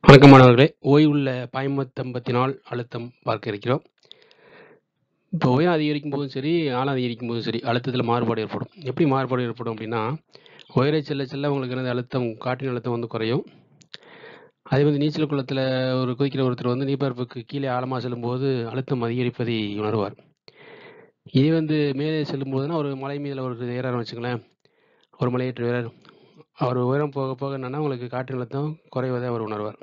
வணக்கம் மாணவர்களே ஓய்வுள்ள பாய்மத்தம்பத்தினால் அழுத்தம் பார்க்க இருக்கிறோம் இப்போ உயரம் அதிகரிக்கும் போதும் சரி ஆழம் அதிகரிக்கும் போதும் சரி அழுத்தத்தில் மாறுபாடு ஏற்படும் எப்படி மாறுபாடு ஏற்படும் அப்படின்னா உயர செல்ல செல்ல உங்களுக்கு என்னது அழுத்தம் காற்றின் அழுத்தம் வந்து குறையும் அதே வந்து நீச்சல் குளத்தில் ஒரு குதிக்கிற ஒருத்தர் வந்து நீர்ப்பரப்புக்கு கீழே ஆழமாக செல்லும்போது அழுத்தம் அதிகரிப்பதை உணர்வார் இதே வந்து மேலே செல்லும் போதுனா ஒரு மலை மீதில் ஒரு ஏறாரம் வச்சுங்களேன் ஒரு மலையேற்ற வீரர் அவர் உயரம் போக போக என்னன்னா உங்களுக்கு காற்றின் அழுத்தம் குறைவதை அவர் உணர்வார்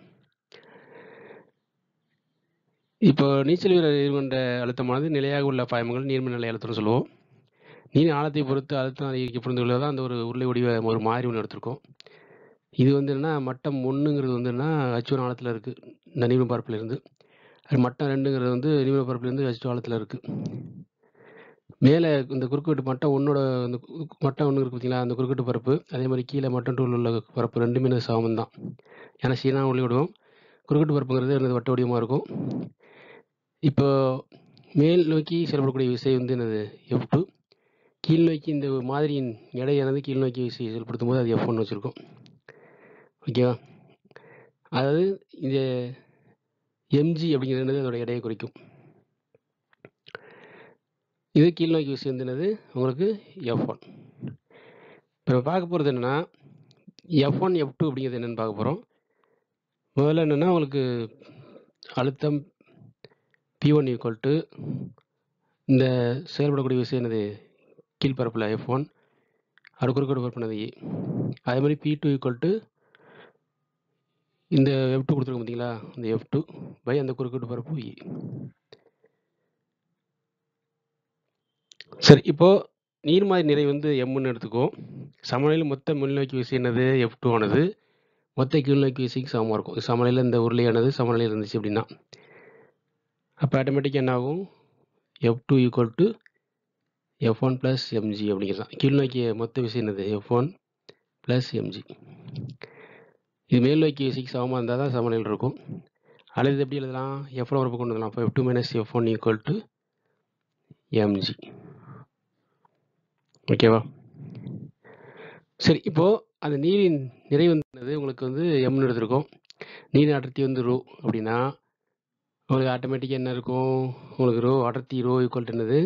இப்போ நீச்சல் வீரர் எதிர்கொண்ட அழுத்தமானது நிலையாக உள்ள பாய்மங்கள் நீர்ம நிலை அழுத்தம்னு சொல்லுவோம் நீர் ஆழத்தை பொறுத்து அழுத்தம் அதிகரிக்கப்படுவது தான் அந்த ஒரு உருளை வடிவ ஒரு மாதிரி ஒன்று எடுத்திருக்கோம் இது வந்து என்ன மட்டம் ஒன்றுங்கிறது வந்து என்ன அச்சுவன் ஆழத்தில் இருக்குது இந்த நீர்ம பரப்பில் இருந்து அது மட்டம் ரெண்டுங்கிறது வந்து நீர்ம பரப்பிலிருந்து அச்சு ஆழத்தில் இருக்குது மேலே இந்த குறுக்குவெட்டு மட்டம் ஒன்னோட இந்த கு- மட்டம் ஒன்று இருக்கு பார்த்தீங்களா அந்த குறுக்குவெட்டு பரப்பு அதே மாதிரி கீழே மட்டம் டூல் உள்ள பரப்பு ரெண்டுமே சமம் தான் ஏன்னா சீனா ஒளி விடுவோம் குறுக்குவெட்டு பரப்புங்கிறது என்னது வட்ட வடிவமாக இருக்கும் இப்போ மேல் நோக்கி செயல்படக்கூடிய விசை வந்து என்னது எஃப் டூ கீழ் நோக்கி இந்த மாதிரியின் எடையானது கீழ் நோக்கி விசை செயல்படுத்தும் போது அது எஃப் ஒன் வச்சுருக்கோம் ஓகேவா அதாவது இந்த எம்ஜி அப்படிங்கிறது அதோட எடையை குறிக்கும் இது கீழ் நோக்கி விசை வந்து என்னது உங்களுக்கு எஃப் ஒன் இப்போ நம்ம பார்க்க போகிறது என்னென்னா எஃப் ஒன் எஃப் டூ அப்படிங்கிறது என்னென்னு பார்க்க போகிறோம் முதல்ல என்னென்னா உங்களுக்கு அழுத்தம் பி ஒன் ஈக்குவல் டு இந்த செயல்படக்கூடிய விசை என்னது கீழ்பரப்பில் எஃப் ஒன் அது குறுக்கோடு பரப்புனது ஏ அதே மாதிரி பி டூ ஈக்குவல் டு இந்த எஃப் டூ கொடுத்துருக்கோம் பார்த்தீங்களா இந்த எஃப் டூ பை அந்த குறுக்கோடு பரப்பு ஏ சரி இப்போ நீர்மாதி நிறை வந்து எம்னு எடுத்துக்குவோம் சமநிலையில் மொத்த முன்னோக்கி விசை என்னது எஃப் டூ ஆனது மொத்த கீழ்நோக்கி விசைக்கு சமமாக இருக்கும் சமநிலையில் இந்த உருளையானது சமநிலையில் இருந்துச்சு அப்படின்னா அப்போ ஆட்டோமேட்டிக்காக என்ன ஆகும் F two equal to F one plus MG அப்படிங்கிறது தான் கீழ்நோக்கிய மொத்த விசை என்னது எஃப் ஒன் ப்ளஸ் எம்ஜி இது மேல் நோக்கிய விசைக்கு சமமாக இருந்தால் தான் சமநிலையில் இருக்கும் அல்லது இது எப்படி எழுதலாம் எஃப் ஒன் வரப்பு கொண்டு வரலாம் அப்போ F two minus F one equal to MG ஓகேவா சரி இப்போது அந்த நீரின் நிறை வந்து உங்களுக்கு வந்து எம்னு எடுத்திருக்கோம் நீரின் அடர்த்தி வந்து ரோ அப்படின்னா உங்களுக்கு ஆட்டோமேட்டிக்காக என்ன இருக்கும் உங்களுக்கு ரோ அடர்த்தி ரோ ஈக்குவல் என்னது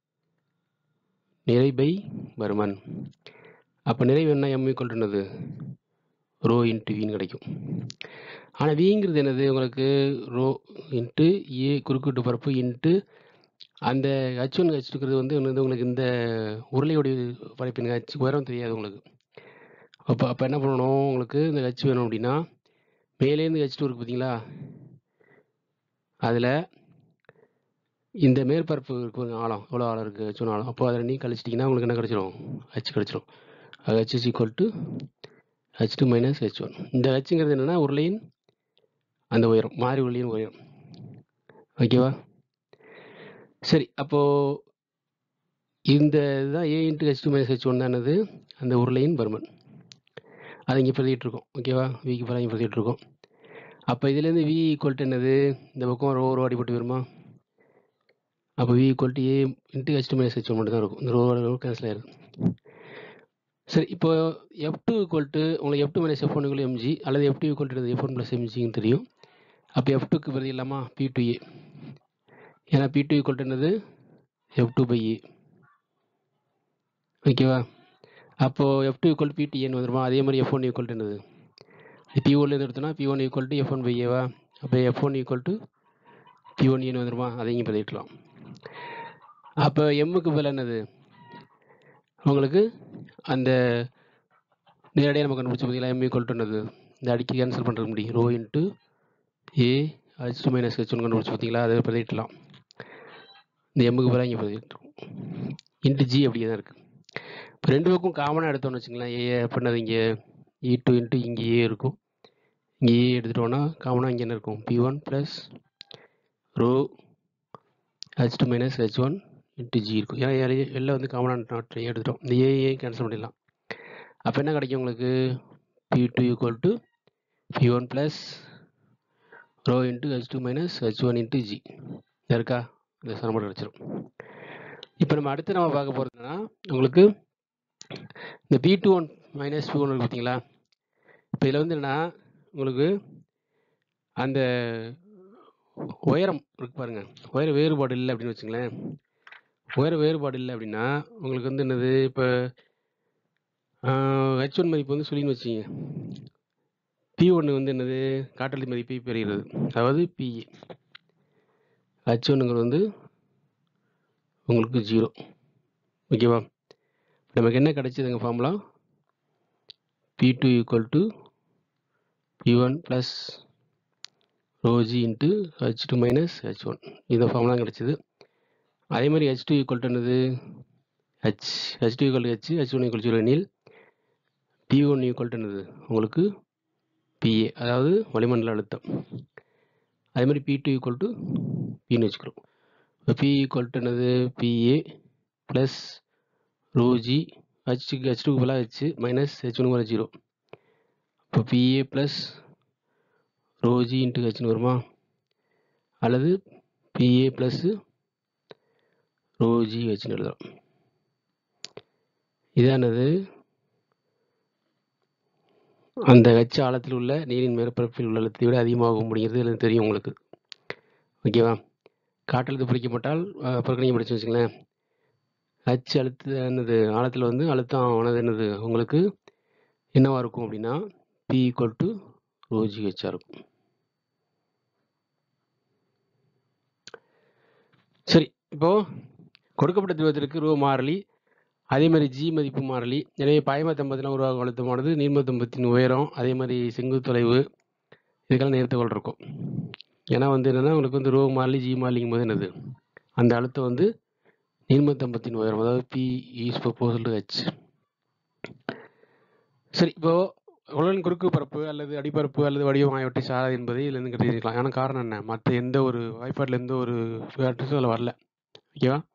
நிறை பை பருமன் அப்போ நிறைவு என்ன எம் ஈக்குவல் என்னது ரோ இன்ட்டு வின்னு கிடைக்கும் ஆனால் விங்கிறது என்னது உங்களுக்கு ரோ இன்ட்டு ஏ குறுக்கிட்டு பரப்பு இன்ட்டு அந்த ஹச் ஒன் ஹச் இருக்கிறது வந்து வந்து உங்களுக்கு இந்த உருளையுடைய படைப்பின் ஹச் உயரம் தெரியாது உங்களுக்கு அப்போ அப்போ என்ன பண்ணணும் உங்களுக்கு இந்த ஹச் வேணும் அப்படின்னா மேலேருந்து ஹச் டூ இருக்குது பார்த்தீங்களா அதில் இந்த மேற்பரப்பு இருக்கு பாருங்க, ஆழம் எவ்வளோ ஆழம் இருக்குது ஹச் ஒன் ஆழம் அப்போ அதை நீ கழிச்சிட்டிங்கன்னா உங்களுக்கு என்ன கிடச்சிரும் ஹச் கிடச்சிரும் அது H is equal to H two minus H one இந்த ஹச்சுங்கிறது என்னென்னா உருளையின் அந்த உயரம் மாறி உருளையின் உயரம் ஓகேவா சரி அப்போது இந்த இதுதான் A into H two minus H one தானது அந்த உருளையின் பருமன் அதை இங்கே பிரதிட்டு இருக்கோம் ஓகேவா விக்கு பதிலாக இங்கே பிரதிட்டு இருக்கோம் அப்போ இதுலேருந்து வி ஈக்குவல் என்னது இந்த பக்கம் ரோ ரோ அடிபட்டு வருமா அப்போ V equal to A into H two minus H one மட்டும் தான் இருக்கும் இந்த ரோ ரோ கேன்சல் ஆயிடுது சரி இப்போ எஃப் டூ ஈக்குவல் டு உங்களுக்கு F two minus F one equal MG அல்லது F two equal to F one plus எம்ஜின்னு தெரியும் அப்போ எஃப் டூக்கு பிரதி இல்லாமா பி டு ஏ ஏன்னா பி டூ ஈக்குவல் என்னது எஃப் டூ பை ஏ ஓகேவா அப்போது F two equal P D ஏன்னு வந்துருமா அதே மாதிரி எஃப் ஒன் ஈக்குவல் என்னது பி ஒன்லேருந்து எடுத்தோன்னா P one equal to F one by ஏவா அப்போ F one equal to P one ஏன்னு வந்துருமா அதையும் பதிவிட்டலாம் அப்போ எம்முக்கு பதில் என்னது உங்களுக்கு அந்த நேரடியாக நம்ம கண்டுபிடிச்ச பார்த்தீங்களா எம் ஈக்குவல் டு என்னது இந்த அடிக்கி கேன்சல் பண்ணுறது முடியும் rho into A H two minus H one கண்டுபிடிச்சி பார்த்தீங்களா அதை பதிவிட்டலாம் இந்த எம்முக்கு பதிலாக இங்கே பதிவிட்டுருக்கும் இன்ட்டு ஜி அப்படியே தான் இருக்குது இப்போ ரெண்டு பக்கம் காமனாக எடுத்தோம்னு வச்சுங்களேன் ஏ பண்ணது இங்கே இ டூ இன்ட்டு இங்கே ஏ இருக்கும் இங்கே ஏ எடுத்துட்டோம்னா காமனாக இங்கே என்ன இருக்கும் P one plus rho H two minus H one into G இருக்கும் ஏன்னா ஏ எல்லாம் வந்து காமனாக நாட் ஏ எடுத்துட்டோம் இந்த ஏ ஏ கேன்சல் பண்ணிடலாம் அப்போ என்ன கிடைக்கும் உங்களுக்கு P two equal to P one plus rho into H two minus H one into G இருக்கா இந்த சமன்பாடு கிடச்சிரும் இப்போ நம்ம அடுத்து நம்ம பார்க்க போகிறதுனா உங்களுக்கு இந்த P two one minus two one பார்த்தீங்களா இப்போ இதில் வந்து என்னன்னா உங்களுக்கு அந்த உயரம் இருக்கு பாருங்க உயர வேறுபாடு இல்லை அப்படின்னு வச்சுங்களேன் உயர வேறுபாடு இல்லை அப்படின்னா உங்களுக்கு வந்து என்னது இப்போ ஹெச் ஒன் மதிப்பு வந்து சொல்லின்னு வச்சிங்க பி ஒன்று வந்து என்னது காற்றழுத்த மதிப்பை பெறுகிறது அதாவது பிஏ ஹெச் ஒன்றுங்கிறது வந்து உங்களுக்கு ஜீரோ ஓகேவா நமக்கு என்ன கிடைச்சதுங்க formula P two equal to P one plus rho G into H two minus H one இந்த ஃபார்முலா கிடைச்சிது அதே மாதிரி ஹெச் டூ ஈக்குவல் டு என்னது H H two equal H H one equal zero எனில் பி ஒன் ஈக்குவல் டு என்னது உங்களுக்கு PA அதாவது வளிமண்டல அழுத்தம் அதே மாதிரி பி டூ ஈக்குவல் டு பின்னு வச்சுக்கிறோம் இப்போ பி ஈக்குவல் டு என்னது பிஏ ப்ளஸ் ரோஜி ஹெச்சுக்கு ஹெச் டூக்கு பதிலாக ஹெச் மைனஸ் ஹெச் ஒன்று வர ஜீரோ இப்போ பிஏ ப்ளஸ் ரோஜி இன்ட்டு ஹெச்னு வருமா அல்லது பிஏ ப்ளஸ்ஸு ரோஜி ஹெச்னு எழுதலாம் இதானது அந்த ஹெச் ஆழத்தில் உள்ள நீரின் மேற்பரப்பில் உள்ள அழுத்தத்தை விட அதிகமாக முடிகிறது எனக்கு தெரியும் உங்களுக்கு ஓகேவா காற்றழுத்த பிடிக்கப்பட்டால் புறக்கணிக்க படிச்சு வச்சுங்களேன் ஹச் அழுத்த என்னது ஆழத்தில் வந்து அழுத்தம் ஆனது என்னது உங்களுக்கு என்னவா இருக்கும் அப்படின்னா பி ஈக்குவல் டு ரோஜி ஹெச்ஆ இருக்கும் சரி இப்போ கொடுக்கப்பட்ட திரவத்திற்கு ரோ மாறிலி அதே மாதிரி ஜி மதிப்பு மாறிலி எனவே பாய்மத்தம்பத்தின உருவாகும் அழுத்தமானது நீர்மத்தம்பத்தின் உயரம் அதே மாதிரி செங்குத்து தொலைவு இதுக்கெல்லாம் நேர்த்துக்கொள் இருக்கும் ஏன்னா வந்து என்னென்னா உங்களுக்கு வந்து ரோ மாறிலி ஜி மாறிலிங்கும் போது என்னது அந்த அழுத்தம் வந்து நீர்மத்தம்பத்தின் உயரம் அதாவது P is proportional to H சரி இப்போ உலகின் குறுக்கு பரப்பு அல்லது அடிப்பரப்பு அல்லது வடிவம் ஆகியவற்றை சாராது என்பதை இதிலிருந்து கருதிக்கலாம் ஆனால் காரணம் என்ன மற்ற எந்த ஒரு வாய்ப்பாட்டில் எந்த ஒரு ஃபேக்டர்ஸும் அதில் வரல ஓகேவா